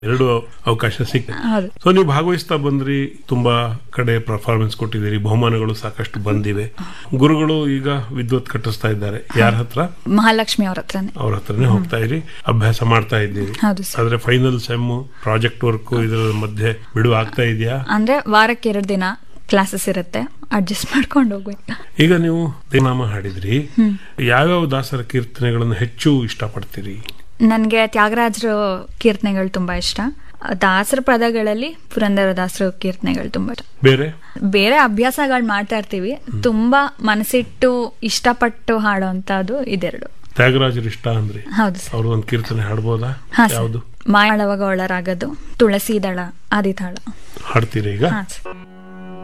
ಎರಡು ಅವಕಾಶ ಸಿಕ್ಕಿದೆ ಹೌದು ಸೊ ನೀವು ಭಾಗವಹಿಸ್ತಾ ಬಂದ್ರಿ ತುಂಬಾ ಕಡೆ ಪರ್ಫಾರ್ಮೆನ್ಸ್ ಕೊಟ್ಟಿದ್ದೀರಿ ಬಹುಮಾನಗಳು ಸಾಕಷ್ಟು ಬಂದಿವೆ ಗುರುಗಳು ಈಗ ವಿದ್ವತ್ ಕಟ್ಟಿಸ್ತಾ ಇದ್ದಾರೆ ಯಾರ ಹತ್ರ ಮಹಾಲಕ್ಷ್ಮಿ ಅವ್ರ ಹತ್ರನೇ ಅವ್ರ ಹತ್ರನೇ ಹೋಗ್ತಾ ಇರಿ ಅಭ್ಯಾಸ ಮಾಡ್ತಾ ಇದ್ದೀರಿ ಹೌದು ಸರ್ ಆದ್ರೆ ಫೈನಲ್ ಸೆಮ್ ಪ್ರಾಜೆಕ್ಟ್ ವರ್ಕ್ ಇದರ ಮಧ್ಯೆ ಬಿಡುವ ಆಗ್ತಾ ಇದೆಯಾ ಅಂದ್ರೆ ವಾರಕ್ಕೆ ಎರಡು ದಿನ ಕ್ಲಾಸಸ್ ಇರುತ್ತೆ ಅಡ್ಜಸ್ಟ್ ಮಾಡ್ಕೊಂಡು ಹೋಗ್ಬೇಕು ಈಗ ನೀವು ದೇವನಾಮ ಹಾಡಿದ್ರಿ ಯಾವ್ಯಾವ ದಾಸರ ಕೀರ್ತನೆಗಳನ್ನು ಹೆಚ್ಚು ಇಷ್ಟಪಡ್ತೀರಿ ನನಗೆ ತ್ಯಾಗರಾಜರ ಕೀರ್ತನೆಗಳು ತುಂಬಾ ಇಷ್ಟ ದಾಸರ ಪದಗಳಲ್ಲಿ ಪುರಂದರದಾಸರ ಕೀರ್ತನೆಗಳು ತುಂಬಾ ಇಷ್ಟ. ಬೇರೆ ಬೇರೆ ಅಭ್ಯಾಸಗಳು ಮಾಡ್ತಾ ಇರ್ತೀವಿ ತುಂಬಾ ಮನಸ್ಸಿಟ್ಟು ಇಷ್ಟಪಟ್ಟು ಹಾಡೋಂಥದ್ದು ಇದೆರಡು ತ್ಯಾಗರಾಜರು ಇಷ್ಟ ಅಂದ್ರಿ ಹೌದು ಸರ್ ಅವ್ರ ಒಂದು ಕೀರ್ತನೆ ಹಾಡ್ಬೋದಾ ಹಾ ಸರ್ ಯಾವುದು ಮಾಯಳವಾಗ ಒಳರಾಗದು ತುಳಸಿ ದಳ ಆದಿತಾಳ ಹಾಡ್ತೀರಿ ಈಗ ಹಾ ಸರ್